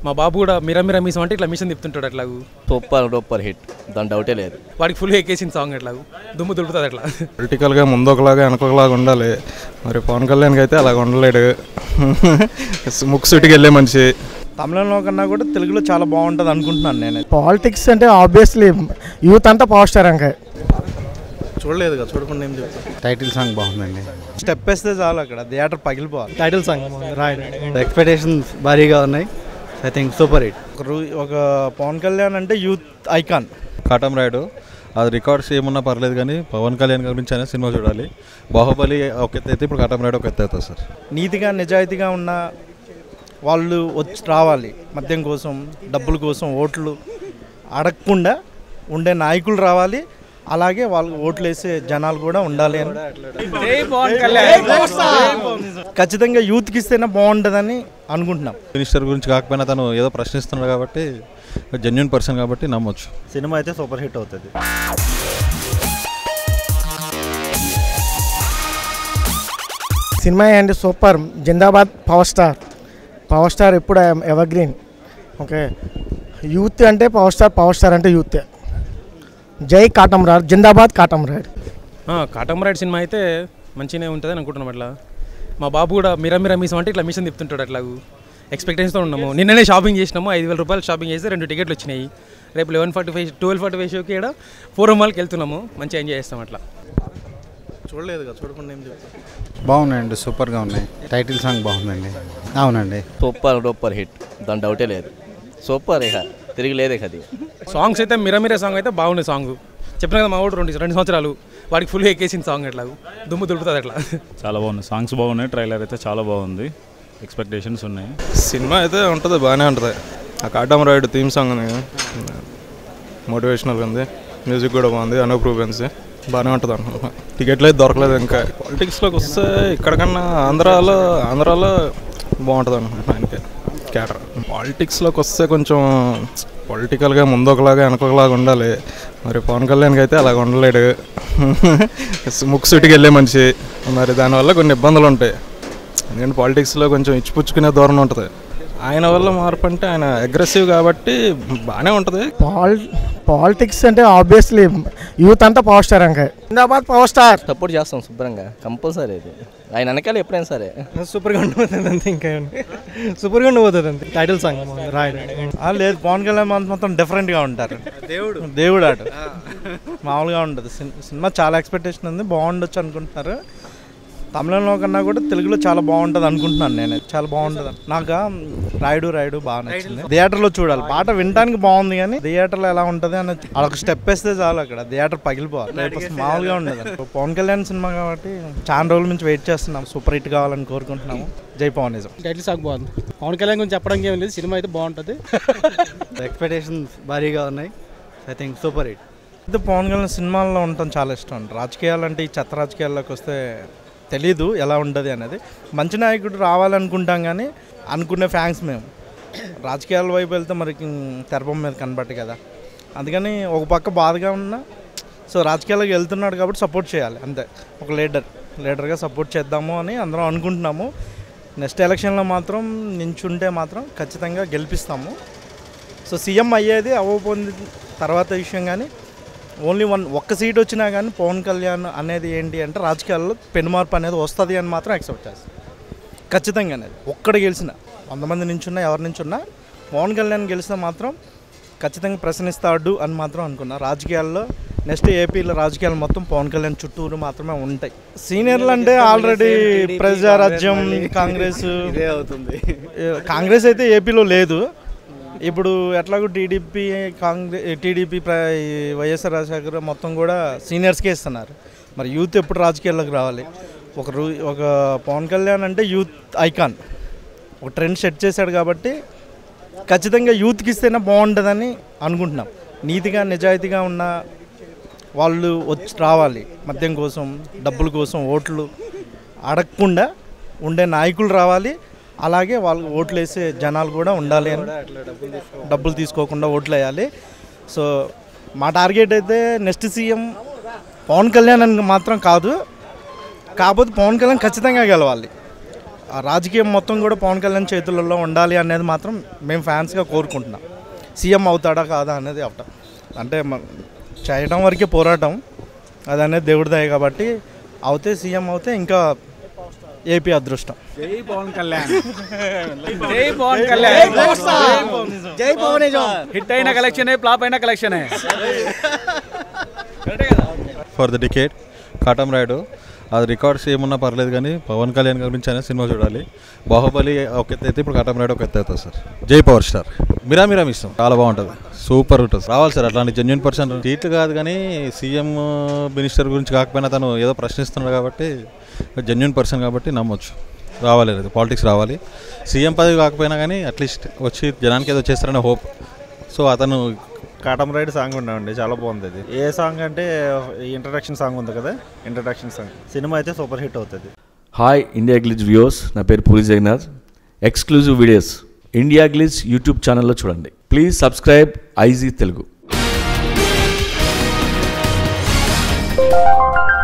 మా బాబు కూడా మిరా మిరా మీసం అంటే ఇట్లా మిషన్ తిప్పుతుంటాడు అట్లాగు సూపర్ డూపర్ హిట్ దాని డౌటే లేదు వాడికి ఫుల్ ఎక్కేసిన సాంగ్ అట్లాగు దుమ్ము దులుపుతుంది అట్లా పొలిటికల్గా ముందొకలాగా వెనకొకలాగా ఉండాలి మరి పవన్ కళ్యాణ్కి అయితే అలాగ ఉండలేడు ముక్సుటికి వెళ్ళే మనిషి తమిళంలో కన్నా కూడా తెలుగులో చాలా బాగుంటుంది అనుకుంటున్నాను నేను పాలిటిక్స్ అంటే ఆబ్వియస్లీ యూత్ అంతా పవర్ స్టార్ అంక చూడలేదు కదా చూడకుండా ఏం చెప్తాను టైటిల్ సాంగ్ బాగుందండి స్టెప్ వేస్తే చాలు అక్కడ థియేటర్ పగిలిపోవాలి టైటిల్ సాంగ్ రాయడం ఎక్స్పెక్టేషన్స్ భారీగా ఉన్నాయి ఐ థింక్ సూపర్ హిట్ ఒక రూ- ఒక పవన్ కళ్యాణ్ అంటే యూత్ ఐకాన్ కాటం రాయుడు అది రికార్డ్స్ ఏమున్నా పర్లేదు కానీ పవన్ కళ్యాణ్ గురించి అనే సినిమా చూడాలి బాహుబలి ఒక ఎత్తు అయితే ఇప్పుడు కాటం రాయుడు ఒక ఎత్తు అవుతుంది సార్ నీతిగా నిజాయితీగా ఉన్న వాళ్ళు వచ్చి రావాలి మద్యం కోసం డబ్బుల కోసం ఓట్లు అడగకుండా ఉండే నాయకులు రావాలి అలాగే వాళ్ళు ఓట్లు వేసే జనాలు కూడా ఉండాలి అని ఖచ్చితంగా యూత్కి ఇస్తేనే బాగుంటుందని అనుకుంటున్నాం మినిస్టర్ గురించి కాకపోయినా తను ఏదో ప్రశ్నిస్తున్నాడు కాబట్టి జెన్యున్ పర్సన్ కాబట్టి నమ్మొచ్చు సినిమా అయితే సూపర్ హిట్ అవుతుంది సినిమా అండి సూపర్ జిందాబాద్ పవర్ స్టార్ పవర్ స్టార్ ఎప్పుడు ఎవర్ గ్రీన్ ఓకే యూత్ అంటే పవర్ స్టార్ పవర్ స్టార్ అంటే యూత్ జై కాటంరాడ్ జిందాబాద్ కాటంరాడ్ కాటమరాయుడు సినిమా అయితే మంచిగానే ఉంటుంది అని అనుకుంటున్నాం అట్లా మా బాబు కూడా మిరా మిరా మీసం అంటే ఇట్లా మిషన్ తిప్పుతుంటాడు అట్లాగు ఎక్స్పెక్టేషన్తో ఉన్నాము నిన్ననే షాపింగ్ చేసినాము ఐదు వేల రూపాయలు షాపింగ్ చేస్తే రెండు టికెట్లు వచ్చినాయి రేపు eleven forty five twelve forty five షోకి ఇక్కడ ఫోర్ మాల్కి వెళ్తున్నాము మంచిగా ఎంజాయ్ చేస్తాం అట్లా చూడలేదు కదా చూడకుండా ఏం చెప్తాను బాగున్నాయండి సూపర్గా ఉన్నాయి టైటిల్ సాంగ్ బాగుందండి అవునండి సూపర్ డూపర్ హిట్ దాని డౌటే లేదు సూపర్ ఇక తిరిగి లేదు ఇక అది సాంగ్స్ అయితే మిరా మిరా సాంగ్ అయితే బాగుండే సాంగ్ చెప్పిన కదా మా వాడు రెండు రెండు సంవత్సరాలు వాడికి ఫుల్ ఎక్కేసిన సాంగ్ అట్లాగు దుమ్ము దులుపుతుంది అట్లా చాలా బాగుంది సాంగ్స్ బాగున్నాయి ట్రైలర్ అయితే చాలా బాగుంది ఎక్స్పెక్టేషన్స్ ఉన్నాయి సినిమా అయితే ఉంటుంది బాగానే ఉంటుంది ఆ కాటం రాయుడు థీమ్ సాంగ్ ఉంది మోటివేషనల్ ఉంది మ్యూజిక్ కూడా బాగుంది అనూప్ రూబెన్స్ బాగానే ఉంటుంది అనుకుంటున్నా టికెట్లు అయితే దొరకలేదు ఇంకా పాలిటిక్స్లోకి వస్తే ఇక్కడికన్నా ఆంధ్రాలో ఆంధ్రాలో బాగుంటుంది అనుకుంటున్నా ఆయనకి క్యాటర్ పాలిటిక్స్లోకి వస్తే కొంచెం పొలిటికల్గా ముందొకలాగా వెనకొకలాగా ఉండాలి మరి పవన్ కళ్యాణ్కి అయితే అలాగ ఉండలేడు ముక్సుటికి వెళ్ళే మనిషి మరి దానివల్ల కొన్ని ఇబ్బందులు ఉంటాయి ఎందుకంటే పాలిటిక్స్లో కొంచెం ఇచ్చిపుచ్చుకునే ధోరణి ఉంటుంది ఆయన వల్ల మార్పు అంటే ఆయన అగ్రెసివ్ కాబట్టి బాగానే ఉంటుంది పాల్ పాలిటిక్స్ అంటే ఆబ్వియస్లీ యూత్ అంతా పవర్ స్టార్ అంక జిందాబాద్ పవర్ స్టార్ సపోర్ట్ చేస్తాం శుభ్రంగా కంపల్సరీ ఇది ఆయన వెనకాల ఎప్పుడైనా సరే సూపర్గా ఉండిపోతుంది అంతే ఇంకా సూపర్గా ఉండిపోతుంది అంతే టైటిల్ సాంగ్ రాయడం ఆ, లేదు పవన్ కళ్యాణ్ మాత్రం మొత్తం డిఫరెంట్గా ఉంటారు దేవుడు దేవుడు ఆట మామూలుగా ఉంటుంది సిన్- సినిమా చాలా ఎక్స్పెక్టేషన్ ఉంది బాగుండొచ్చు అనుకుంటున్నారు తమిళంలో కన్నా కూడా తెలుగులో చాలా బాగుంటుంది అనుకుంటున్నాను నేను చాలా బాగుంటుంది నాకు రాయుడు రాయుడు బాగా నచ్చింది థియేటర్లో చూడాలి పాట వినడానికి బాగుంది కానీ థియేటర్లో ఎలా ఉంటుంది అని అదొక స్టెప్ వేస్తే చాలు అక్కడ థియేటర్ పగిలిపోవాలి రేపు అసలు మామూలుగా ఉండదు పవన్ కళ్యాణ్ సినిమా కాబట్టి చాలా రోజుల నుంచి వెయిట్ చేస్తున్నాం సూపర్ హిట్ కావాలని కోరుకుంటున్నాము జై పవనిజం టైటిల్ సాంగ్ బాగుంది పవన్ కళ్యాణ్ గురించి చెప్పడానికి ఏం లేదు సినిమా అయితే బాగుంటుంది ఎక్స్పెక్టేషన్స్ భారీగా ఉన్నాయి ఐ థింక్ సూపర్ హిట్ అయితే పవన్ కళ్యాణ్ సినిమాల్లో ఉండటం చాలా ఇష్టం అండి రాజకీయాలు అంటే ఈ చెత్త రాజకీయాల్లోకి వస్తే తెలీదు ఎలా ఉంటుంది అనేది మంచి నాయకుడు రావాలనుకుంటాం కానీ అనుకునే ఫ్యాన్స్ మేము రాజకీయాల వైపు వెళ్తే మరి తెరపం మీద కనబట్టి కదా అందుకని ఒక పక్క బాధగా ఉన్నా సో రాజకీయాలకు వెళ్తున్నాడు కాబట్టి సపోర్ట్ చేయాలి అంతే ఒక లీడర్ లీడర్గా సపోర్ట్ చేద్దాము అని అందరం అనుకుంటున్నాము నెక్స్ట్ ఎలక్షన్లో మాత్రం నించుంటే మాత్రం ఖచ్చితంగా గెలిపిస్తాము సో సీఎం అయ్యేది అవ్వబోయింది తర్వాత విషయం కానీ ఓన్లీ వన్ ఒక్క సీట్ వచ్చినా కానీ పవన్ కళ్యాణ్ అనేది ఏంటి అంటే రాజకీయాల్లో పెనుమార్పు అనేది వస్తుంది అని మాత్రం ఎక్సెప్ట్ చేస్తాను ఖచ్చితంగా అనేది ఒక్కడ గెలిచిన వంద మంది నించున్నా ఎవరి నించున్నా పవన్ కళ్యాణ్ గెలిస్తే మాత్రం ఖచ్చితంగా ప్రశ్నిస్తాడు అని మాత్రం అనుకున్నా రాజకీయాల్లో నెక్స్ట్ ఏపీలో రాజకీయాలు మొత్తం పవన్ కళ్యాణ్ చుట్టూరు మాత్రమే ఉంటాయి సీనియర్లు అంటే ఆల్రెడీ ప్రజారాజ్యం కాంగ్రెస్ ఇదే అవుతుంది కాంగ్రెస్ అయితే ఏపీలో లేదు ఇప్పుడు ఎట్లాగో టీడీపీ కాంగ్రెస్ టీడీపీ ప్ర ఈ వైఎస్ఆర్ రాజశేఖర్ మొత్తం కూడా సీనియర్స్కే ఇస్తున్నారు మరి యూత్ ఎప్పుడు రాజకీయాల్లోకి రావాలి ఒక రూ ఒక పవన్ కళ్యాణ్ అంటే యూత్ ఐకాన్ ఒక ట్రెండ్ సెట్ చేశాడు కాబట్టి ఖచ్చితంగా యూత్కి ఇస్తేనే బాగుంటుందని అనుకుంటున్నాం నీతిగా నిజాయితీగా ఉన్న వాళ్ళు వచ్చి రావాలి మద్యం కోసం డబ్బుల కోసం ఓట్లు అడగకుండా ఉండే నాయకులు రావాలి అలాగే వాళ్ళు ఓట్లు వేసే జనాలు కూడా ఉండాలి అని డబ్బులు తీసుకోకుండా ఓట్లు వేయాలి సో మా టార్గెట్ అయితే నెక్స్ట్ సీఎం పవన్ కళ్యాణ్ అని మాత్రం కాదు కాకపోతే పవన్ కళ్యాణ్ ఖచ్చితంగా గెలవాలి ఆ రాజకీయం మొత్తం కూడా పవన్ కళ్యాణ్ చేతులలో ఉండాలి అనేది మాత్రం మేము ఫ్యాన్స్గా కోరుకుంటున్నాం సీఎం అవుతాడా కాదా అనేది అవటం అంటే మ- చేయడం వరకే పోరాటం అది అనేది దేవుడి దయ కాబట్టి అవుతే సీఎం అవుతే ఇంకా ఏపీ అదృష్టం జై పవన్ కళ్యాణ్ జై పవన్ కళ్యాణ్ జై పవనిజం హిట్ అయిన కలెక్షన్ ఫ్లాప్ అయిన collection for the ticket Katamarayudu అది రికార్డ్స్ ఏమున్నా పర్లేదు కానీ పవన్ కళ్యాణ్ గురించి అయినా సినిమా చూడాలి బాహుబలి ఒక ఎత్తు అయితే ఇప్పుడు కాటం రాయుడు ఒక ఎత్తు అవుతుంది సార్ జై పవర్ స్టార్ మీరా మీరా ఇష్టం చాలా బాగుంటుంది సూపర్ ఉంటుంది రావాలి సార్ అట్లాంటి జెన్యున్ పర్సన్ సీట్లు కాదు కానీ సీఎం మినిస్టర్ గురించి కాకపోయినా తను ఏదో ప్రశ్నిస్తున్నాడు కాబట్టి జెన్యున్ పర్సన్ కాబట్టి నమ్మొచ్చు రావాలి అది పాలిటిక్స్ రావాలి సీఎం పదవి కాకపోయినా కానీ అట్లీస్ట్ వచ్చి జనానికి ఏదో చేస్తారనే హోప్ సో అతను కాటం రైడ్ సాంగ్ ఉండండి చాలా బాగుంది అది ఏ సాంగ్ అంటే ఇంట్రడక్షన్ సాంగ్ ఉంది కదా ఇంట్రడక్షన్ సాంగ్ సినిమా అయితే సూపర్ హిట్ అవుతుంది హాయ్ ఇండియా గ్లిజ్ వ్యూవర్స్ నా పేరు Puri Jagannath exclusive videos India Glitz YouTube ఛానల్లో చూడండి ప్లీజ్ సబ్స్క్రైబ్ ఐజీ తెలుగు